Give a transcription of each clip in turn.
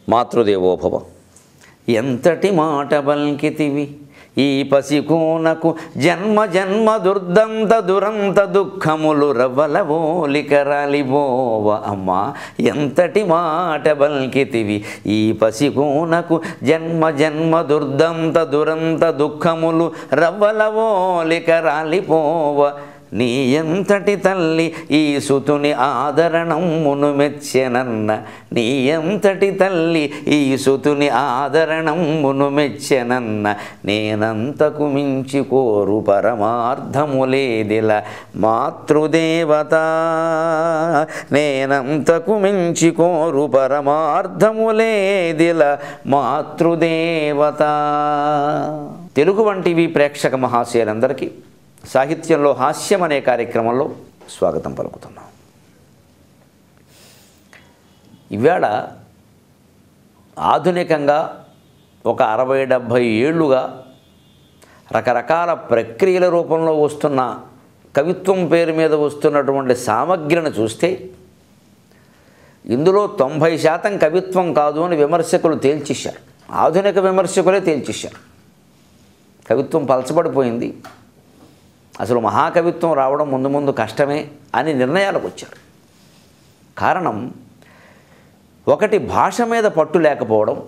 మాతృదేవోభవ ఎంతటి మాట బల్కితివి ఈ పసికోనకు జన్మ జన్మ దుర్దంత దురంత దుఃఖములు రవ్వలవోలికరాలిబోవ అమ్మా ఎంతటి మాట బల్కితివి ఈ పసికోనకు జన్మ జన్మ దుర్దంత దురంత దుఃఖములు రవ్వలవోలికరాలిపోవ నీ ఎంతటి తల్లి ఈ సుతుని ఆదరణమును మెచ్చెనన్న నీ ఎంతటి తల్లి ఈ సుతుని ఆదరణమును మెచ్చెనన్న నేనంతకు మించి కోరు పరమార్థములేదిల మాతృదేవత నేనంతకు మించి కోరు పరమార్థములేదిల మాతృదేవత తెలుగు వంటివి ప్రేక్షక మహాశయులందరికీ సాహిత్యంలో హాస్యం అనే కార్యక్రమంలో స్వాగతం పలుకుతున్నాం ఇవాళ ఆధునికంగా ఒక అరవై డెబ్భై ఏళ్ళుగా రకరకాల ప్రక్రియల రూపంలో వస్తున్న కవిత్వం పేరు మీద వస్తున్నటువంటి సామగ్రిని చూస్తే ఇందులో తొంభై శాతం కవిత్వం కాదు అని విమర్శకులు తేల్చేశారు ఆధునిక విమర్శకులే తేల్చేశారు కవిత్వం పలచబడిపోయింది అసలు మహాకవిత్వం రావడం ముందు ముందు కష్టమే అని నిర్ణయాలకు వచ్చారు కారణం ఒకటి భాష మీద పట్టు లేకపోవడం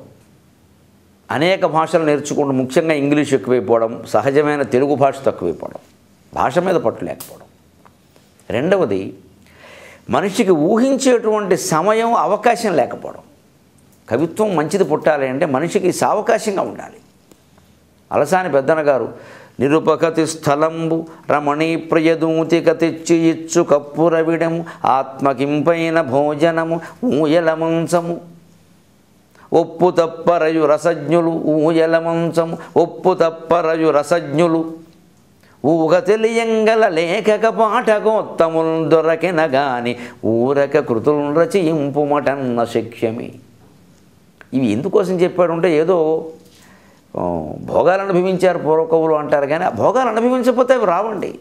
అనేక భాషలు నేర్చుకుంటూ ముఖ్యంగా ఇంగ్లీష్ ఎక్కువైపోవడం సహజమైన తెలుగు భాష తక్కువైపోవడం భాష మీద పట్టు లేకపోవడం రెండవది మనిషికి ఊహించేటువంటి సమయం అవకాశం లేకపోవడం కవిత్వం మంచిది పుట్టాలి అంటే మనిషికి సావకాశంగా ఉండాలి అలసాని పెద్దన గారు నిరుపకతి స్థలంబు రమణీ ప్రియదూతిక తెచ్చి ఇచ్చు కప్పురవిడము ఆత్మకింపైన భోజనము ఊయల మంచము ఒప్పు తప్పరయు రసజ్ఞులు ఊయల మంచము ఒప్పు తప్పరయు రసజ్ఞులు ఊగ తెలియంగల లేఖక పాఠకోత్తములు దొరకెన గాని ఊరక కృతులు రచయింపుమటన్న శక్యమే ఇవి ఎందుకోసం చెప్పాడు అంటే ఏదో ఆ, భోగాలు అనుభవించారు పూర్వకవులు అంటారు కానీ ఆ భోగాలు అనుభవించకపోతే అవి రావండి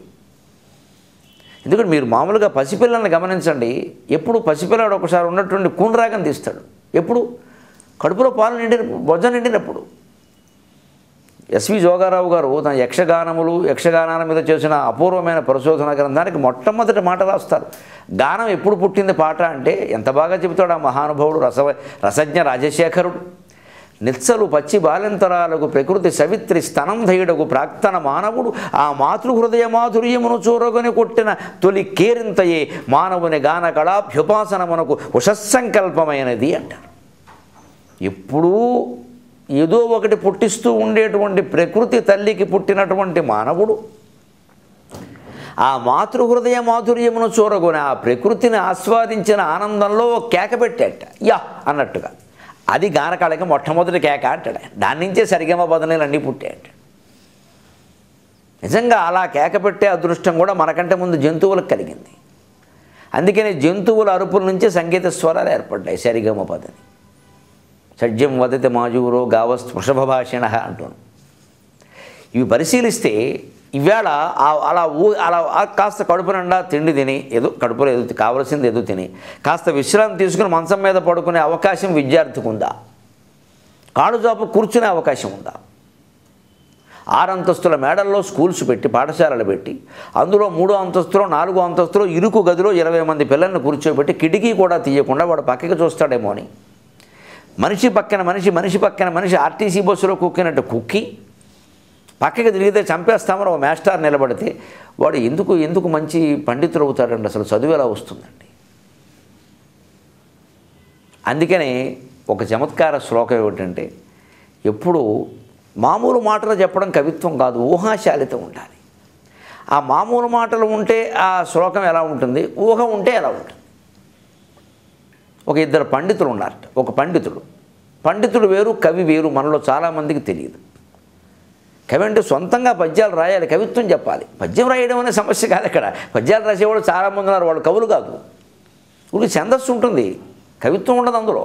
ఎందుకంటే మీరు మామూలుగా పసిపిల్లల్ని గమనించండి ఎప్పుడు పసిపిల్లాడు ఒకసారి ఉన్నటువంటి కూనరాగం తీస్తాడు ఎప్పుడు కడుపులో పాలు నిండిన బొజ్జ నిండినప్పుడు ఎస్వి జోగారావు గారు తన యక్షగానములు యక్షగానాల మీద చేసిన అపూర్వమైన పరిశోధన గ్రంథానికి మొట్టమొదటి మాట రాస్తారు గానం ఎప్పుడు పుట్టింది పాట అంటే ఎంత బాగా చెబుతాడు ఆ మహానుభావుడు రస రసజ్ఞ రాజశేఖరుడు నిత్సలు పచ్చి బాలెంతరాలకు ప్రకృతి సవిత్రి స్తనం ధైడకు ప్రాక్తన మానవుడు ఆ మాతృహృదయ మాధుర్యమును చూరగొని కొట్టిన తొలి కేరింతయే మానవుని గాన కళాభ్యుపాసనమునకు ఉషస్సంకల్పమైనది అంటారు ఎప్పుడూ ఏదో ఒకటి పుట్టిస్తూ ఉండేటువంటి ప్రకృతి తల్లికి పుట్టినటువంటి మానవుడు ఆ మాతృహృదయ మాధుర్యమును చూరగొని ఆ ప్రకృతిని ఆస్వాదించిన ఆనందంలో ఓ కేక పెట్టాట యా అన్నట్టుగా అది గానకాళకి మొట్టమొదటి కేక అంటాడు ఆయన. దాని నుంచే సరిగమ బదనీలు అన్నీ పుట్టాయట నిజంగా అలా కేక పెట్టే అదృష్టం కూడా మనకంటే ముందు జంతువులకు కలిగింది అందుకని జంతువుల అరుపుల నుంచే సంగీత స్వరాలు ఏర్పడ్డాయి సరిగమ పదని షడ్జం వదతి మాజూరో గావస్ వృషభ భాషణ అంటాను ఇవి పరిశీలిస్తే ఇవాళ ఆ- అలా ఊ అలా ఆ కాస్త కడుపు నిండా తిండి తిని ఏదో కడుపులో ఏదో కావలసింది ఏదో తిని కాస్త విశ్రాంతి తీసుకుని మంచం మీద పడుకునే అవకాశం విద్యార్థికి ఉందా కాళ్ళు చాపు కూర్చునే అవకాశం ఉందా ఆరంతస్తుల మేడల్లో స్కూల్స్ పెట్టి పాఠశాలలు పెట్టి అందులో మూడో అంతస్తులో నాలుగో అంతస్తులో ఇరుకు గదిలో ఇరవై మంది పిల్లల్ని కూర్చోబెట్టి కిటికీ కూడా తీయకుండా వాడు పక్కకి చూస్తాడేమో అని మనిషి పక్కన మనిషి మనిషి పక్కన మనిషి ఆర్టీసీ బస్సులో కుక్కినట్టు కుక్కి పక్కకి తిరిగితే చంపేస్తామని ఒక మాస్టర్ నిలబడితే వాడు ఎందుకు ఎందుకు మంచి పండితుడు అవుతాడండి అసలు చదువు ఎలా వస్తుందండి అందుకనే ఒక చమత్కార శ్లోకం ఏమిటంటే ఎప్పుడు మామూలు మాటలు చెప్పడం కవిత్వం కాదు ఊహాశాలిత ఉండాలి ఆ మామూలు మాటలు ఉంటే ఆ శ్లోకం ఎలా ఉంటుంది ఊహ ఉంటే ఎలా ఉంటుంది ఒక ఇద్దరు పండితులు ఉన్నారట ఒక పండితుడు పండితుడు వేరు కవి వేరు మనలో చాలామందికి తెలియదు కవి అంటే సొంతంగా పద్యాలు రాయాలి కవిత్వం చెప్పాలి పద్యం రాయడం అనే సమస్య కాదు ఇక్కడ పద్యాలు రాసేవాళ్ళు చాలామంది ఉన్నారు వాళ్ళు కవులు కాదు ఊరికి ఛందస్సు ఉంటుంది కవిత్వం ఉండదు అందులో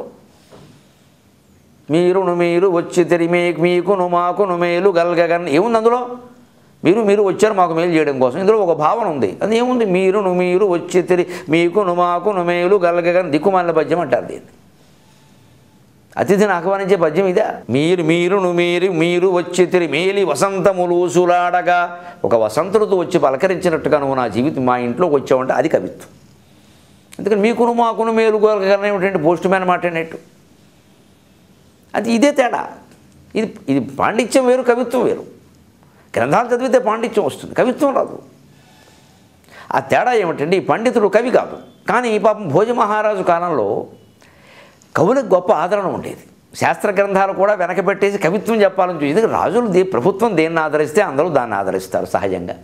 మీరును మీరు వచ్చి తెరి మీ మీకును మాకును మేలు గల్గగన్ ఏముంది అందులో మీరు మీరు వచ్చారు మాకు మేలు చేయడం కోసం ఇందులో ఒక భావన ఉంది అది ఏముంది మీరును మీరు వచ్చి తెరి మీకును మాకును మేలు గల్గగన్ దిక్కుమాలిన పద్యం అంటారు దీన్ని అతిథిని ఆహ్వానించే పద్యం ఇదా మీరు మీరును మీరు మీరు వచ్చి తిరి మేలి వసంతములు సులాడగా ఒక వసంతుడితో వచ్చి పలకరించినట్టుగా నువ్వు నా జీవితం మా ఇంట్లోకి వచ్చావంటే అది కవిత్వం అందుకని మీకును మాకును మేలు ఏమిటంటే పోస్ట్ మ్యాన్ మాట అన్నట్టు అది ఇదే తేడా ఇది ఇది పాండిత్యం వేరు కవిత్వం వేరు గ్రంథాలు చదివితే పాండిత్యం వస్తుంది కవిత్వం రాదు ఆ తేడా ఏమిటంటే ఈ పండితుడు కవి కాదు కానీ ఈ పాపం భోజ మహారాజు కాలంలో కవులకు గొప్ప ఆదరణ ఉండేది శాస్త్ర గ్రంథాలు కూడా వెనకబెట్టేసి కవిత్వం చెప్పాలని చూసి ఎందుకంటే రాజులు దే ప్రభుత్వం దేన్ని ఆదరిస్తే అందరూ దాన్ని ఆదరిస్తారు సహజంగా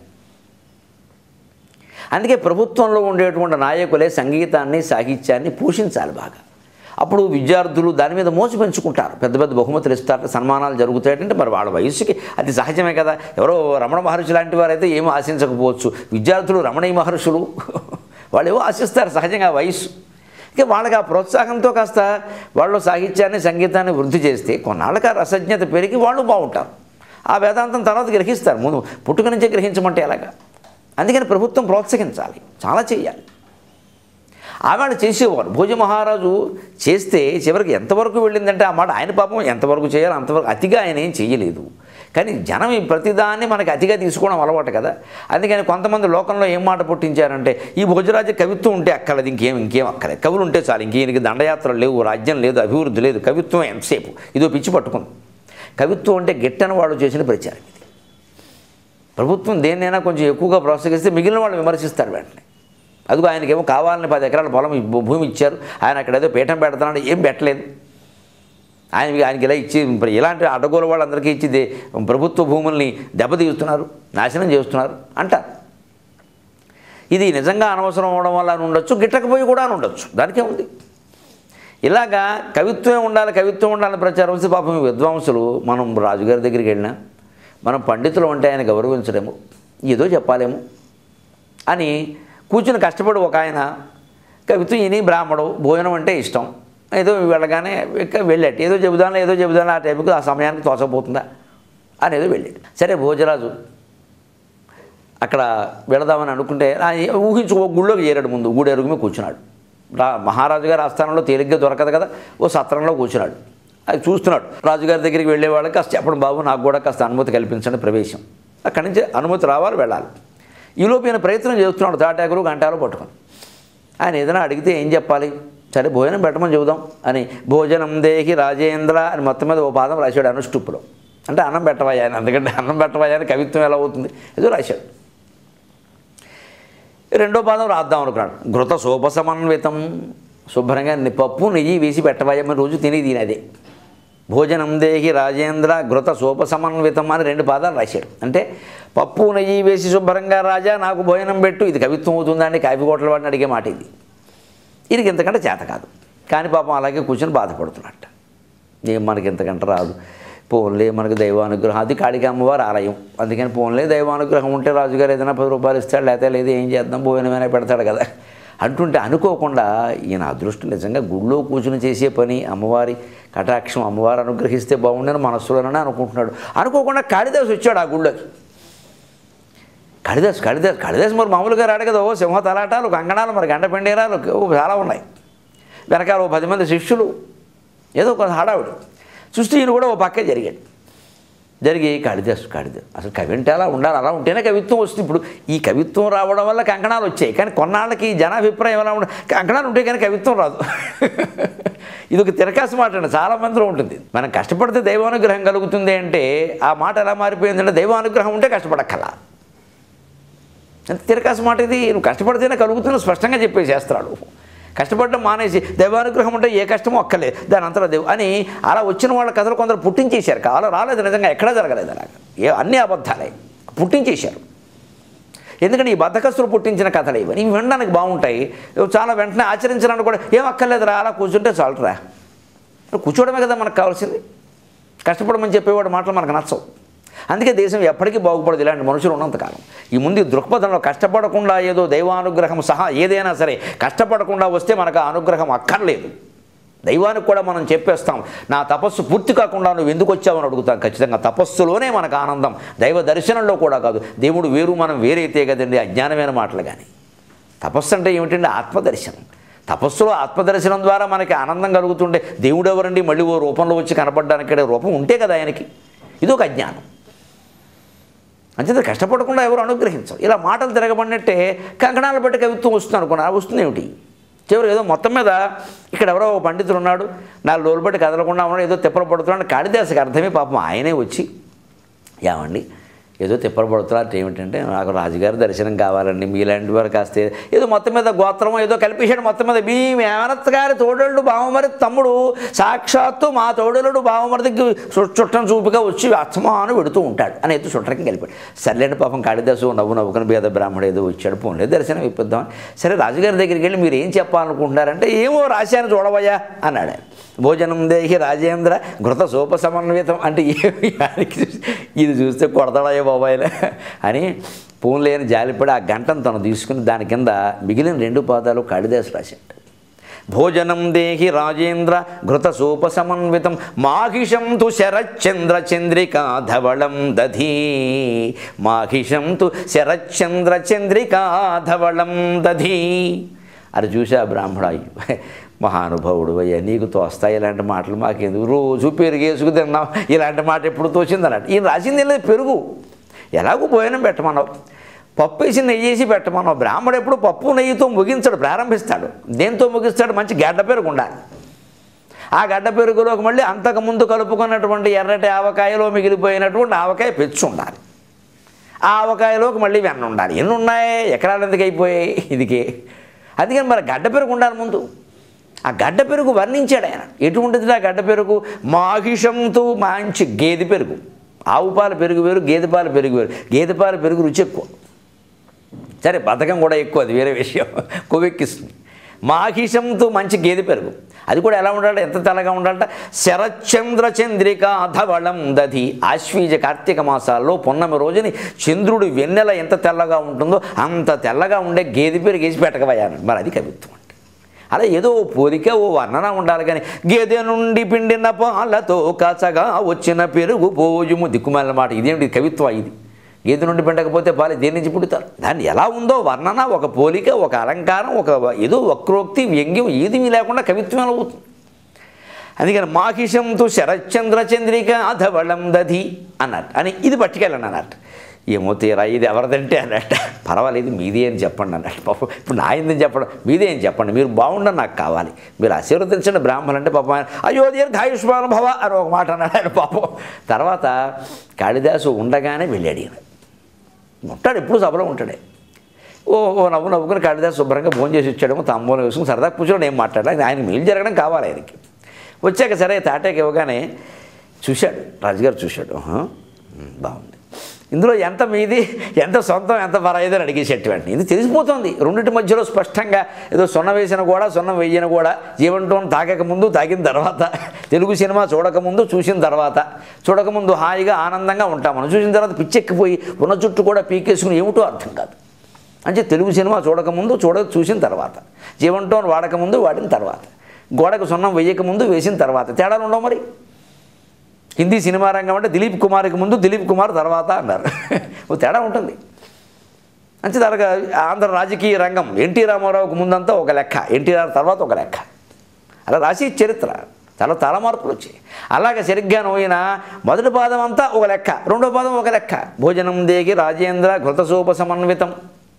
అందుకే ప్రభుత్వంలో ఉండేటువంటి నాయకులే సంగీతాన్ని సాహిత్యాన్ని పోషించాలి బాగా అప్పుడు విద్యార్థులు దాని మీద మోసు పెంచుకుంటారు పెద్ద పెద్ద బహుమతులు ఇస్తారు సన్మానాలు జరుగుతాయంటే మరి వాళ్ళ వయసుకి అది సహజమే కదా ఎవరో రమణ మహర్షి లాంటి వారైతే ఏమీ ఆశించకపోవచ్చు విద్యార్థులు రమణీయ మహర్షులు వాళ్ళు ఏవో ఆశిస్తారు సహజంగా ఆ వయసు ఇక వాళ్ళకి ఆ ప్రోత్సాహంతో కాస్త వాళ్ళు సాహిత్యాన్ని సంగీతాన్ని వృద్ధి చేస్తే కొన్నాళ్ళకి ఆ రసజ్ఞత పెరిగి వాళ్ళు బాగుంటారు ఆ వేదాంతం తర్వాత గ్రహిస్తారు ముందు పుట్టుక నుంచే గ్రహించమంటే ఎలాగా అందుకని ప్రభుత్వం ప్రోత్సహించాలి చాలా చేయాలి ఆవిడ చేసేవారు భోజ మహారాజు చేస్తే చివరికి ఎంతవరకు వెళ్ళిందంటే ఆ మాట ఆయన పాపం ఎంతవరకు చేయాలి అంతవరకు అతిగా ఆయన ఏం చేయలేదు కానీ జనం ఈ ప్రతిదాన్ని మనకి అతిగా తీసుకోవడం అలవాటు కదా అందుకని కొంతమంది లోకంలో ఏం మాట పుట్టించారంటే ఈ భోజరాజు కవిత్వం ఉంటే అక్కర్లేదు ఇంకేం ఇంకేం అక్కర్లేదు కవులు ఉంటే చాలు ఇంకేనికి దండయాత్రలు లేవు రాజ్యం లేదు అభివృద్ధి లేదు కవిత్వం ఎంతసేపు ఇదో పిచ్చి పట్టుకుంది కవిత్వం అంటే గిట్టని వాళ్ళు చేసిన ప్రచారం ఇది ప్రభుత్వం దేన్నైనా కొంచెం ఎక్కువగా ప్రోత్సహిస్తే మిగిలిన వాళ్ళు విమర్శిస్తారు వెంటనే అదిగో ఆయనకేమో కావాలని పది ఎకరాల పొలం ఈ భూ- భూమి ఇచ్చారు ఆయన అక్కడ ఏదో పీఠం పెడుతున్నాడు ఏం పెట్టలేదు ఆయన ఆయనకి ఇలా ఇచ్చి మరి ఇలాంటి అడ్డగోలు వాళ్ళందరికీ ఇచ్చి దే- ప్రభుత్వ భూముల్ని దెబ్బతీస్తున్నారు నాశనం చేస్తున్నారు అంటారు ఇది నిజంగా అనవసరం అవడం వల్ల అని ఉండొచ్చు గిట్టకపోయి కూడా అని ఉండొచ్చు దానికే ఉంది ఇలాగా కవిత్వమే ఉండాలి కవిత్వం ఉండాలని ప్రచారం వస్తే పాపం ఈ విద్వాంసులు మనం రాజుగారి దగ్గరికి వెళ్ళినా మనం పండితులు అంటే ఆయన గౌరవించలేము ఏదో చెప్పాలేమో అని కూర్చుని కష్టపడి ఒక ఆయన కవిత్వం ఈయన బ్రాహ్మడు భోజనం అంటే ఇష్టం ఏదో వెళ్ళగానే ఇక వెళ్ళాడు ఏదో చెబుదాను ఏదో చెబుదాను ఆ టైంకి ఆ సమయానికి తోసపోతుందా అని ఏదో వెళ్ళాడు సరే భోజరాజు అక్కడ వెళదామని అనుకుంటే ఆ ఊహించుకో గుళ్ళోకి చేరాడు ముందు గుడి అరుగు మీద కూర్చున్నాడు రా మహారాజు గారి ఆస్థానంలో తేలిగ్గా దొరకదు కదా ఓ సత్రంలో కూర్చున్నాడు అది చూస్తున్నాడు రాజుగారి దగ్గరికి వెళ్ళే వాళ్ళకి కాస్త చెప్పడం బాబు నాకు కూడా కాస్త అనుమతి కల్పించండి ప్రవేశం అక్కడి నుంచి అనుమతి రావాలి వెళ్ళాలి ఈలోపు ఈయన ప్రయత్నం చేస్తున్నాడు తాటాకులు గంటాలు పట్టుకొని ఆయన ఏదైనా అడిగితే ఏం చెప్పాలి సరే భోజనం పెట్టమని చెబుదాం అని భోజనం దేహి రాజేంద్ర అని మొత్తం మీద ఓ పాదం రాశాడు అనుష్టుప్పులో అంటే అన్నం పెట్టవయ్యా అని ఎందుకంటే అన్నం పెట్టవయ్యా అని కవిత్వం ఎలా అవుతుంది ఏదో రాశాడు రెండో పాదం రాద్దాం అనుకున్నాడు ఘృత శోభ సమన్వితం శుభ్రంగా ని- పప్పు నెయ్యి వేసి పెట్టవయ్యమని రోజు తిని తినదే భోజనం దేహి రాజేంద్ర ఘృత శోభ సమన్వితం అని రెండు పాదాలు రాశాడు అంటే పప్పు నెయ్యి వేసి శుభ్రంగా రాజా నాకు భోజనం పెట్టు ఇది కవిత్వం అవుతుందండి కాఫీ కోట్ల వాడిని అడిగే మాట ఇది ఇది ఇంతకంటే చేత కాదు కానీ పాపం అలాగే కూర్చొని బాధపడుతున్నట్ట ఏం మనకి ఇంతకంటే రాదు పోన్లే మనకు దైవానుగ్రహం అది కాళిక అమ్మవారి ఆలయం అందుకని పోన్లే దైవానుగ్రహం ఉంటే రాజుగారు ఏదైనా పది రూపాయలు ఇస్తాడు లేకపోతే లేదు ఏం చేద్దాం భోజనమైనా పెడతాడు కదా అంటుంటే అనుకోకుండా ఈయన అదృష్టం నిజంగా గుళ్ళో కూర్చుని చేసే పని అమ్మవారి కటాక్షం అమ్మవారు అనుగ్రహిస్తే బాగుండని మనస్సులోనే అనుకుంటున్నాడు అనుకోకుండా కాళిదాసు వచ్చాడు ఆ గుళ్ళోకి కాళిదాస్ కాళిదాస్ కాళిదాస్ మరి మామూలుగా రాడు కదా ఓ సింహ తలాటాలు కంకణాలు మరి గంట పెండేరాలు ఓ చాలా ఉన్నాయి వెనకాల ఓ పది మంది శిష్యులు ఏదో కొంత హడావుడు చూస్తే ఈయన కూడా ఓ పక్కే జరిగాడు జరిగి కాళిదాసు కాళిదాసు అసలు కవి అంటే అలా ఉండాలి అలా ఉంటేనే కవిత్వం వస్తుంది ఇప్పుడు ఈ కవిత్వం రావడం వల్ల కంకణాలు వచ్చాయి కానీ కొన్నాళ్ళకి ఈ జనాభిప్రాయం ఎలా ఉండ కంకణాలు ఉంటే కానీ కవిత్వం రాదు ఇది ఒక తిరకాసు మాట అండి చాలా మందిలో ఉంటుంది మనం కష్టపడితే దైవానుగ్రహం కలుగుతుంది అంటే ఆ మాట ఎలా మారిపోయిందంటే దైవానుగ్రహం ఉంటే కష్టపడక్కలా ఎంత తిరకాసు మాట ఇది నువ్వు కష్టపడితేనే కలుగుతున్న స్పష్టంగా చెప్పేసేస్తాడు కష్టపడడం మానేసి దైవానుగ్రహం అంటే ఏ కష్టమో అక్కర్లేదు దాని అంతలో దేవు అని అలా వచ్చిన వాళ్ళ కథలు కొందరు పుట్టించేశారు కాలం రాలేదు నిజంగా ఎక్కడా జరగలేదు అలాగా ఏ అన్ని అబద్ధాలే పుట్టించేశారు ఎందుకంటే ఈ బద్దకస్తులు పుట్టించిన కథలు ఇవన్నీ ఇవి వినడానికి బాగుంటాయి ఇవి చాలా వెంటనే ఆచరించడానికి కూడా ఏం అక్కర్లేదురా అలా కూర్చుంటే చాలురా కూర్చోవడమే కదా మనకు కావాల్సింది కష్టపడమని చెప్పేవాడు మాటలు మనకు నచ్చవు అందుకే దేశం ఎప్పటికీ బాగుపడదు ఇలాంటి మనుషులు ఉన్నంతకాలం ఈ ముందు ఈ దృక్పథంలో కష్టపడకుండా ఏదో దైవానుగ్రహం సహా ఏదైనా సరే కష్టపడకుండా వస్తే మనకు ఆ అనుగ్రహం అక్కర్లేదు దైవానికి కూడా మనం చెప్పేస్తాం నా తపస్సు పూర్తి కాకుండా నువ్వు ఎందుకు వచ్చావని అడుగుతాం ఖచ్చితంగా తపస్సులోనే మనకు ఆనందం దైవ దర్శనంలో కూడా కాదు దేవుడు వేరు మనం వేరైతే కదండి అజ్ఞానమైన మాటలు కానీ తపస్సు అంటే ఏమిటంటే ఆత్మదర్శనం తపస్సులో ఆత్మదర్శనం ద్వారా మనకి ఆనందం కలుగుతుంటే దేవుడు ఎవరండి మళ్ళీ ఓ రూపంలో వచ్చి కనపడడానికి రూపం ఉంటే కదా ఆయనకి ఇది ఒక అజ్ఞానం అంచేత కష్టపడకుండా ఎవరు అనుగ్రహించరు ఇలా మాటలు తిరగబడినట్టే కంకణాలు బట్టి కవిత్వం వస్తుంది అనుకున్నా వస్తుంది ఏమిటి చివరి ఏదో మొత్తం మీద ఇక్కడ ఎవరో ఒక పండితుడు ఉన్నాడు నాలుగు రోజులు బట్టి కదలకుండా ఉన్నాడు ఏదో తిప్పలు పడుతున్నాడు కాళిదాసుకి అర్థమే పాపం ఆయనే వచ్చి ఏమండి ఏదో తిప్పలు పడుతున్నారు ఏమిటంటే నాకు రాజుగారి దర్శనం కావాలండి మీలాంటి వారు కాస్త ఏదో మొత్తం మీద గోత్రం ఏదో కలిపేశాడు మొత్తం మీద మీ మేనత్ గారి తోడళ్ళు బావమరి తమ్ముడు సాక్షాత్తు మా తోడలుడు బావమరిదికి చు- చుట్టం చూపుగా వచ్చి అచ్చమాను పెడుతూ ఉంటాడు అని ఎత్తు చుట్టకి కలిపాడు సర్లేండి పాపం కాళిదాసు నవ్వు నవ్వుకుని పేద బ్రాహ్మడు ఏదో వచ్చాడు పోన్లే దర్శనం ఇప్పిద్దామని సరే రాజుగారి దగ్గరికి వెళ్ళి మీరు ఏం చెప్పాలనుకుంటున్నారంటే ఏమో రాశాను చూడవయ్యా అన్నాడు ఆయన భోజనం దేహి రాజేంద్ర ఘృత సోప సమన్వితం అంటే ఏమి ఆయనకి చూసి- ఇది చూస్తే కొడతాడయ్యా బాబాయ్లే అని పూన్ లేని జాలిపడి ఆ గంటను తను తీసుకుని దాని కింద మిగిలిన రెండు పాదాలు కాళిదాసు రాశాడు భోజనం దేహి రాజేంద్ర ఘృత సోప సమన్వితం మాహిషం తు శరచంద్ర చంద్రికా ధవళం దధీ మాహిషం తు శరచంద్ర చంద్రికా ధవళం దధీ అది చూసా బ్రాహ్మణ అయ్యో మహానుభావుడు అయ్యా నీకు తోస్తాయి ఇలాంటి మాటలు మాకెందుకు రోజు పెరుగేసుకు తిన్నాం ఇలాంటి మాట ఎప్పుడు తోచింది అన్నట్టు ఈయన రాసింది లేదు పెరుగు ఎలాగో భోజనం పెట్టమన్నావు పప్పు వేసి నెయ్యి వేసి పెట్టమన్నావు బ్రాహ్మడు ఎప్పుడు పప్పు నెయ్యితో ముగించడు ప్రారంభిస్తాడు దేంతో ముగిస్తాడు మంచి గడ్డ పెరుగు ఉండాలి ఆ గడ్డ పెరుగులోకి మళ్ళీ అంతకుముందు కలుపుకున్నటువంటి ఎర్రటి ఆవకాయలో మిగిలిపోయినటువంటి ఆవకాయ పెచ్చు ఉండాలి ఆ ఆవకాయలోకి మళ్ళీ వెన్న ఉండాలి ఎన్ని ఉన్నాయి ఎకరాలు ఎందుకు అయిపోయాయి ఇదికే అందుకని మరి గడ్డ పెరుగు ఉండాలి ముందు ఆ గడ్డ పెరుగు వర్ణించాడు ఆయన ఎటువంటిది ఆ గడ్డ పెరుగు మాహిషంతో మంచి గేదె పెరుగు ఆవు పాల పెరుగు వేరు గేదె పాల పెరుగు వేరు గేదె పాల పెరుగు రుచి ఎక్కువ సరే బద్ధకం కూడా ఎక్కువ అది వేరే విషయం కొవ్వెక్కిస్తుంది మాహిషంతో మంచి గేదె పెరుగు అది కూడా ఎలా ఉండాలంటే ఎంత తెల్లగా ఉండాలంటే శరచంద్ర చంద్రిక ధవళం దధి ఆశ్వీజ కార్తీక మాసాల్లో పున్నమి రోజుని చంద్రుడి వెన్నెల ఎంత తెల్లగా ఉంటుందో అంత తెల్లగా ఉండే గేదె పెరుగు వేసి పెట్టకవయ్యాను మరి అది కవిత్వం అంటే అలా ఏదో ఓ పోలిక ఓ వర్ణన ఉండాలి కానీ గేదె నుండి పిండిన పాలతో కాచగా వచ్చిన పెరుగు పోయుము దిక్కుమాలిన మాట ఇదేమిటి కవిత్వం ఇది గేదె నుండి పిండకపోతే పాలు దేని నుంచి పుడతారు దాన్ని ఎలా ఉందో వర్ణన ఒక పోలిక ఒక అలంకారం ఒక ఏదో వక్రోక్తి వ్యంగ్యం ఏది లేకుండా కవిత్వం ఎలా అవుతుంది అందుకని మాహిషంతో శరచంద్ర చంద్రిక అధవళం దధి అన్నట్టు అని ఇది పట్టుకెళ్ళండి అన్నట్టు ఏమో తీరా ఇది ఎవరిదంటే అన్నట్టు పర్వాలేదు మీదే అని చెప్పండి అన్నట్టు పాపం ఇప్పుడు నా ఏందని చెప్పడం మీదే అని చెప్పండి మీరు బాగుండని నాకు కావాలి మీరు ఆశీర్వదించండి బ్రాహ్మణులు అంటే పాపం ఆయన అయ్యో దీర్ఘాయుష్మాన్ భవ అని ఒక మాట అన్నాడు ఆయన పాపం తర్వాత కాళిదాసు ఉండగానే వెళ్ళాడు ఈయన ఉంటాడు ఎప్పుడు సభలో ఉంటాడే ఓ ఓ నవ్వు నవ్వుకుని కాళిదాసు శుభ్రంగా ఫోన్ చేసి ఇచ్చాడేమో తాంబూలం వేసుకుని సరదా కూర్చొని ఏం మాట్లాడాలి ఆయన మేలు జరగడం కావాలి ఆయనకి వచ్చాక సరే తాటాకి ఇవ్వగానే చూశాడు రాజుగారు చూశాడు ఆహా, ఉమ్, బాగుంది ఇందులో ఎంత మీది ఎంత సొంతం ఎంత పరాయిదో అని అడిగేసేట్టు వెంటనే ఇది తెలిసిపోతుంది రెండింటి మధ్యలో స్పష్టంగా ఏదో సున్న వేసిన కూడా సున్నం వేయని కూడా జీవంటం తాగక ముందు తాగిన తర్వాత తెలుగు సినిమా చూడకముందు చూసిన తర్వాత చూడకముందు హాయిగా ఆనందంగా ఉంటాం మనం చూసిన తర్వాత పిచ్చెక్కిపోయి ఉన్న చుట్టూ కూడా పీకేసుకుని ఏమిటో అర్థం కాదు అంటే తెలుగు సినిమా చూడకముందు చూడ చూసిన తర్వాత జీవంటోన్ వాడకముందు వాడిన తర్వాత గోడకు సున్నం వేయకముందు వేసిన తర్వాత తేడాలు ఉండవు మరి హిందీ సినిమా రంగం అంటే దిలీప్ కుమార్కి ముందు దిలీప్ కుమార్ తర్వాత అన్నారు ఓ తేడా ఉంటుంది అంతే తరగా ఆంధ్ర రాజకీయ రంగం ఎన్టీ రామారావుకు ముందంతా ఒక లెక్క ఎన్టీఆర్ తర్వాత ఒక లెక్క అలా రాసి చరిత్ర చాలా చాలా మార్పులు వచ్చాయి అలాగే సరిగ్గా నోయిన మొదటి పాదం అంతా ఒక లెక్క రెండో పాదం ఒక లెక్క భోజనం దేగి రాజేంద్ర ఘృతసోప సమన్వితం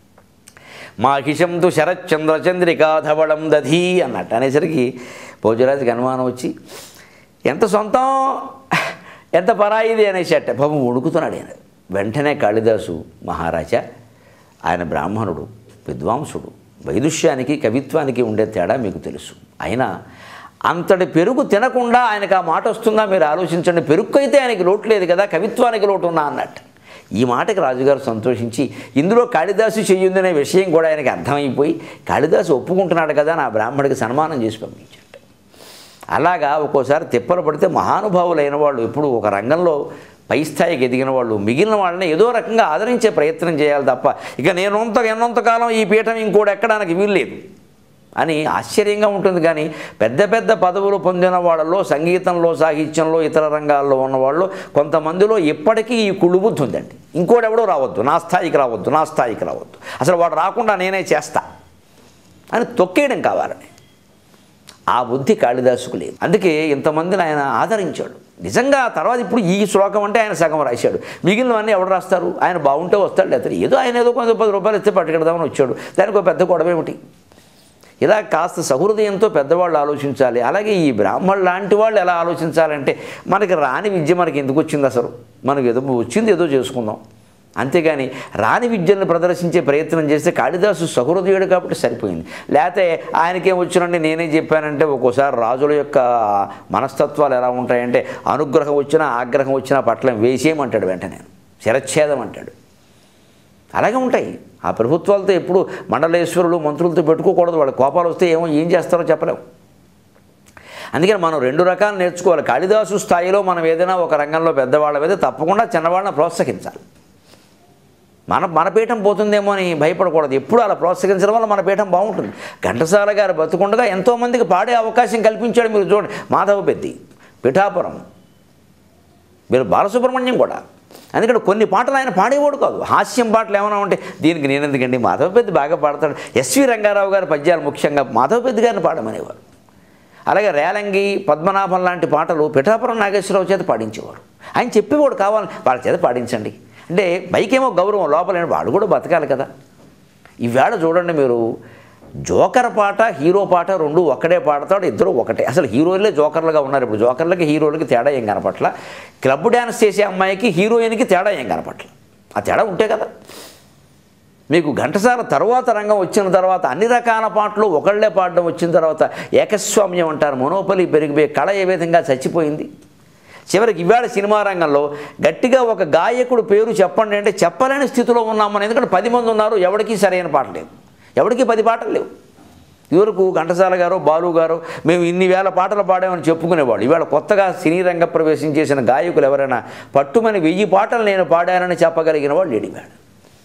మాహిషంతు శరచంద్ర చంద్రికా ధవళం దధీ అన్నట్టు అనేసరికి భోజరాజుకి అనుమానం వచ్చి ఎంత సొంతం ఎంత పరాయిది అనేసట పాపం ఉడుకుతున్నాడు ఆయన వెంటనే కాళిదాసు మహారాజా ఆయన బ్రాహ్మణుడు విద్వాంసుడు వైదుష్యానికి కవిత్వానికి ఉండే తేడా మీకు తెలుసు అయినా అంతటి పెరుగు తినకుండా ఆయనకు ఆ మాట వస్తుందా మీరు ఆలోచించండి పెరుగు అయితే ఆయనకి లోటు లేదు కదా కవిత్వానికి లోటు ఉన్నా అన్నట్టు ఈ మాటకి రాజుగారు సంతోషించి ఇందులో కాళిదాసు చెయ్యుందనే విషయం కూడా ఆయనకి అర్థమైపోయి కాళిదాసు ఒప్పుకుంటున్నాడు కదా నా బ్రాహ్మడికి సన్మానం చేసి పంపించాడు అలాగా ఒక్కోసారి తిప్పలు పడితే మహానుభావులైన వాళ్ళు ఎప్పుడు ఒక రంగంలో పై స్థాయికి ఎదిగిన వాళ్ళు మిగిలిన వాళ్ళని ఏదో రకంగా ఆదరించే ప్రయత్నం చేయాలి తప్ప ఇక నేనంత ఎన్నంతకాలం ఈ పీఠం ఇంకోటి ఎక్కడానికి వీల్లేదు అని ఆశ్చర్యంగా ఉంటుంది కానీ పెద్ద పెద్ద పదవులు పొందిన వాళ్ళలో సంగీతంలో సాహిత్యంలో ఇతర రంగాల్లో ఉన్న వాళ్ళు కొంతమందిలో ఇప్పటికీ ఈ కుళ్ళుబుద్ధి ఉందండి ఇంకోడెవడో రావద్దు నా స్థాయికి రావద్దు నా స్థాయికి రావద్దు అసలు వాడు రాకుండా నేనే చేస్తా అని తొక్కేయడం కావాలని ఆ బుద్ధి కాళిదాసుకు లేదు అందుకే ఇంతమందిని ఆయన ఆదరించాడు నిజంగా ఆ తర్వాత ఇప్పుడు ఈ శ్లోకం అంటే ఆయన సగం రాశాడు మిగిలినవన్నీ ఎవడు రాస్తారు ఆయన బాగుంటే వస్తాడు లేకపోతే ఏదో ఆయన ఏదో కొంత పది రూపాయలు ఇస్తే పట్టుకెడదామని వచ్చాడు దానికి ఒక పెద్ద గొడవ ఏమిటి ఇలా కాస్త సహృదయంతో పెద్దవాళ్ళు ఆలోచించాలి అలాగే ఈ బ్రాహ్మణులు లాంటి వాళ్ళు ఎలా ఆలోచించాలంటే మనకి రాని విద్య మనకి ఎందుకు వచ్చింది అసలు మనకు ఏదో వచ్చింది ఏదో చేసుకుందాం అంతేగాని రాని విద్యను ప్రదర్శించే ప్రయత్నం చేస్తే కాళిదాసు సహృదయుడు కాబట్టి సరిపోయింది లేకపోతే ఆయనకేం వచ్చినండి నేనే చెప్పానంటే ఒక్కోసారి రాజుల యొక్క మనస్తత్వాలు ఎలా ఉంటాయంటే అనుగ్రహం వచ్చినా ఆగ్రహం వచ్చినా పట్ల వేసేయమంటాడు వెంటనే శిరచ్ఛేదం అంటాడు అలాగే ఉంటాయి ఆ ప్రభుత్వాలతో ఎప్పుడు మండలేశ్వరులు మంత్రులతో పెట్టుకోకూడదు వాళ్ళ కోపాలు వస్తే ఏమో ఏం చేస్తారో చెప్పలేము అందుకని మనం రెండు రకాలు నేర్చుకోవాలి కాళిదాసు స్థాయిలో మనం ఏదైనా ఒక రంగంలో పెద్దవాళ్ళ మీద తప్పకుండా చిన్నవాళ్ళని ప్రోత్సహించాలి మన మన పీఠం పోతుందేమో అని భయపడకూడదు ఎప్పుడు అలా ప్రోత్సహించడం వల్ల మన పీఠం బాగుంటుంది ఘంటసాల గారు బతుకుండగా ఎంతోమందికి పాడే అవకాశం కల్పించాడు మీరు చూడండి మాధవ పెద్ది పిఠాపురం మీరు బాలసుబ్రహ్మణ్యం కూడా ఎందుకంటే కొన్ని పాటలు ఆయన పాడేవాడు కాదు హాస్యం పాటలు ఏమైనా ఉంటే దీనికి నేను ఎందుకండి మాధవ పెద్ది బాగా పాడతాడు ఎస్వి రంగారావు గారి పద్యాలు ముఖ్యంగా మాధవ పెద్ది గారిని పాడమనేవారు అలాగే రేలంగి పద్మనాభం లాంటి పాటలు పిఠాపురం నాగేశ్వరరావు చేత పాడించేవారు ఆయన చెప్పేవాడు కావాలి వాళ్ళ చేత పాడించండి అంటే పైకేమో గౌరవం లోపల వాడు కూడా బతకాలి కదా ఈవేళ చూడండి మీరు జోకర్ పాట హీరో పాట రెండు ఒక్కడే పాడతాడు ఇద్దరు ఒకటే అసలు హీరోలే జోకర్లుగా ఉన్నారు ఇప్పుడు జోకర్లకి హీరోలకి తేడా ఏం కనపట్ల క్లబ్ డ్యాన్స్ చేసే అమ్మాయికి హీరోయిన్కి తేడా ఏం కనపట్ల ఆ తేడా ఉంటే కదా మీకు ఘంటసాల తర్వాత రంగం వచ్చిన తర్వాత అన్ని రకాల పాటలు ఒకళ్ళే పాడడం వచ్చిన తర్వాత ఏకస్వామ్యం అంటారు మొనోపలి పెరిగిపోయే కళ ఏ విధంగా చచ్చిపోయింది చివరికి ఇవాళ సినిమా రంగంలో గట్టిగా ఒక గాయకుడు పేరు చెప్పండి అంటే చెప్పలేని స్థితిలో ఉన్నామని ఎందుకంటే పది మంది ఉన్నారు ఎవరికీ సరైన పాట లేదు ఎవరికి పది పాటలు లేవు ఇదివరకు ఘంటసాల గారు బాలు గారు మేము ఇన్ని వేల పాటలు పాడామని చెప్పుకునేవాళ్ళు ఇవాళ కొత్తగా సినీ రంగ ప్రవేశం చేసిన గాయకులు ఎవరైనా పట్టుమని వెయ్యి పాటలు నేను పాడానని చెప్పగలిగిన వాళ్ళు ఎడివాడు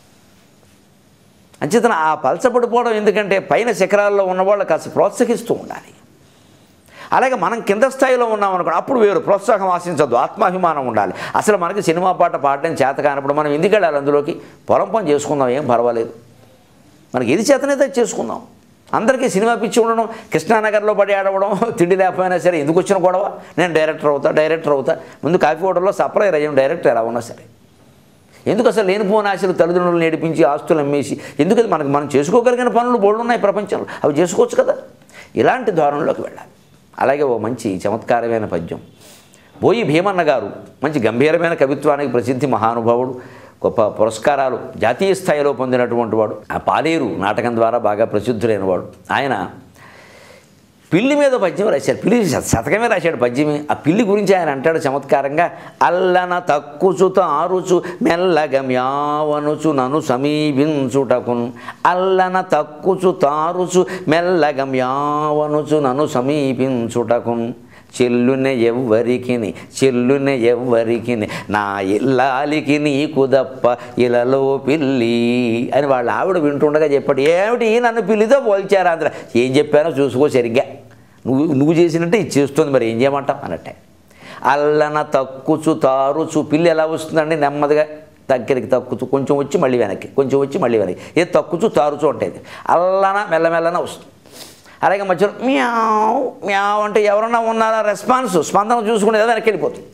అంచేతన ఆ పలచబడిపోవడం ఎందుకంటే పైన శిఖరాల్లో ఉన్నవాళ్ళు కాస్త ప్రోత్సహిస్తూ ఉండాలి అలాగే మనం కింద స్థాయిలో ఉన్నాం అనుకోండి అప్పుడు వేరు ప్రోత్సాహం ఆశించద్దు ఆత్మాభిమానం ఉండాలి అసలు మనకి సినిమా పాట పాడడం చేత కానప్పుడు మనం ఎందుకు వెళ్ళాలి అందులోకి పొలం పని చేసుకుందాం ఏం పర్వాలేదు మనకి ఏది చేతనైతే అది చేసుకుందాం అందరికీ సినిమా పిచ్చి ఉండడం కృష్ణానగర్లో పడి ఆడవడం తిండి లేకపోయినా సరే ఎందుకు వచ్చిన గొడవ నేను డైరెక్టర్ అవుతా డైరెక్టర్ అవుతా ముందు కాఫీ హోటల్లో సప్లై అయ్యాం డైరెక్టర్ ఎలా ఉన్నా సరే ఎందుకు అసలు లేనిపోని ఆశలు తల్లిదండ్రులు నేర్పించి ఆస్తులు అమ్మేసి ఎందుకు అది మనకు మనం చేసుకోగలిగిన పనులు బోళ్ళు ఉన్నాయి ప్రపంచంలో అవి చేసుకోవచ్చు కదా ఇలాంటి ధోరణిలోకి వెళ్ళాలి అలాగే ఓ మంచి చమత్కారమైన పద్యం బోయి భీమన్న గారు మంచి గంభీరమైన కవిత్వానికి ప్రసిద్ధి మహానుభావుడు గొప్ప పురస్కారాలు జాతీయ స్థాయిలో పొందినటువంటి వాడు ఆ పాలేరు నాటకం ద్వారా బాగా ప్రసిద్ధులైన వాడు ఆయన పిల్లి మీద పద్యం రాశాడు పిల్లి శత- శతకమే రాశాడు పద్యమే ఆ పిల్లి గురించి ఆయన అంటాడు చమత్కారంగా అల్లన తక్కుచుత ఆరుచు మెల్లగ మ్యావనుచు నను సమీపించుటకున్ అల్లన తక్కుచు తారుచు మెల్లగ మ్యావనుచు నను సమీపించుటకున్ చెల్లున ఎవ్వరికిని చెల్లున ఎవ్వరికిని నా ఇల్లాలికి నీకు దప్ప ఇలలో పిల్లి అని వాళ్ళ ఆవిడ వింటుండగా చెప్పాడు ఏమిటి నన్ను పిల్లితో పోల్చారు అందరూ ఏం చెప్పానో చూసుకో సరిగ్గా నువ్వు నువ్వు చేసినట్టే ఇది చేస్తుంది మరి ఏం చేయమంటావు అన్నట్టే అల్లన తక్కుచు తారుచు పిల్లి ఎలా వస్తుందండి నెమ్మదిగా దగ్గరికి తక్కుచు కొంచెం వచ్చి మళ్ళీ వెనక్కి కొంచెం వచ్చి మళ్ళీ వెనక్కి ఏ తక్కుచు తారుచు ఉంటుంది అల్లన మెల్లమెల్లన వస్తుంది అలాగే మధ్యలో మ్యావ్ మ్యావ్ అంటే ఎవరన్నా ఉన్నారా రెస్పాన్స్ స్పందన చూసుకునే వెనక్కి వెళ్ళిపోతుంది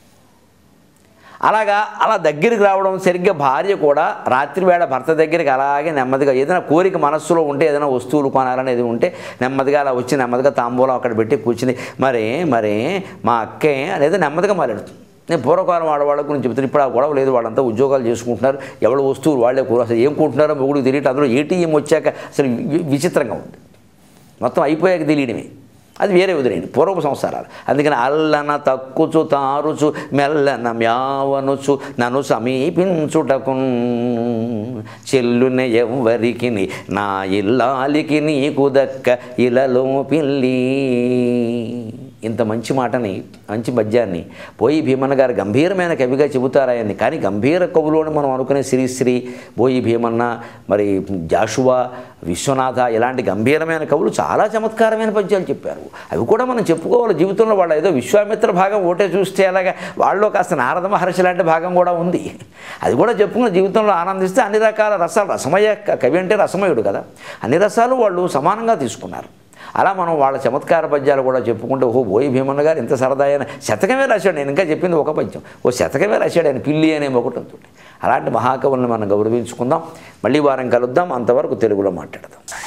అలాగా అలా దగ్గరికి రావడం సరిగ్గా భార్య కూడా రాత్రి వేళ భర్త దగ్గరికి అలాగే నెమ్మదిగా ఏదైనా కోరిక మనస్సులో ఉంటే ఏదైనా వస్తువులు కొనాలనేది ఉంటే నెమ్మదిగా అలా వచ్చి నెమ్మదిగా తాంబూలం అక్కడ పెట్టి కూర్చుని మరే మరే మా అక్కే అనేది నెమ్మదిగా మాట్లాడుతుంది నేను పూర్వకాలం ఆడవాళ్ళ గురించి చెప్తాను ఇప్పుడు ఆ గొడవ లేదు వాళ్ళంతా ఉద్యోగాలు చేసుకుంటున్నారు ఎవరి వస్తువులు వాళ్ళే కూర అసలు ఏం కొంటున్నారో మొగుడికి తెలియటం అందులో ఏటీఎం వచ్చాక అసలు వి- విచిత్రంగా ఉంది మొత్తం అయిపోయాక తెలియడమే అది వేరే వదిలేండి పూర్వపు సంసారాలు అందుకని అల్లన తక్కుచు తారుచు మెల్లన మ్యావనుచు నన్ను సమీపించుటకు చెల్లున ఎవ్వరికి నా ఇల్లాలికి నీకు దక్క ఇలలో పిల్లి ఇంత మంచి మాటని మంచి పద్యాన్ని పోయి భీమన్న గారు గంభీరమైన కవిగా చెబుతారు ఆయన్ని కానీ గంభీర కవులోని మనం అనుకునే శ్రీశ్రీ బోయి భీమన్న మరి జాషువా విశ్వనాథ ఇలాంటి గంభీరమైన కవులు చాలా చమత్కారమైన పద్యాలు చెప్పారు అవి కూడా మనం చెప్పుకోవాలి జీవితంలో వాళ్ళ ఏదో విశ్వామిత్ర భాగం ఓటే చూస్తే అలాగా వాళ్ళలో కాస్త నారద మహర్షి లాంటి భాగం కూడా ఉంది అది కూడా చెప్పుకున్న జీవితంలో ఆనందిస్తే అన్ని రకాల రసాలు రసమయ కవి అంటే రసమయుడు కదా అన్ని రసాలు వాళ్ళు సమానంగా తీసుకున్నారు అలా మనం వాళ్ళ చమత్కార పద్యాలు కూడా చెప్పుకుంటే ఓహో బోయి భీమన్న గారు ఇంత సరదా అయిన శతకమే రాశాడు నేను ఇంకా చెప్పింది ఒక పద్యం ఓ శతకమే రాశాడు ఆయన పిల్లి అనే ఒకటి ఉంటుంది అలాంటి మహాకవుల్ని మనం గౌరవించుకుందాం మళ్ళీ వారం కలుద్దాం అంతవరకు తెలుగులో మాట్లాడదాం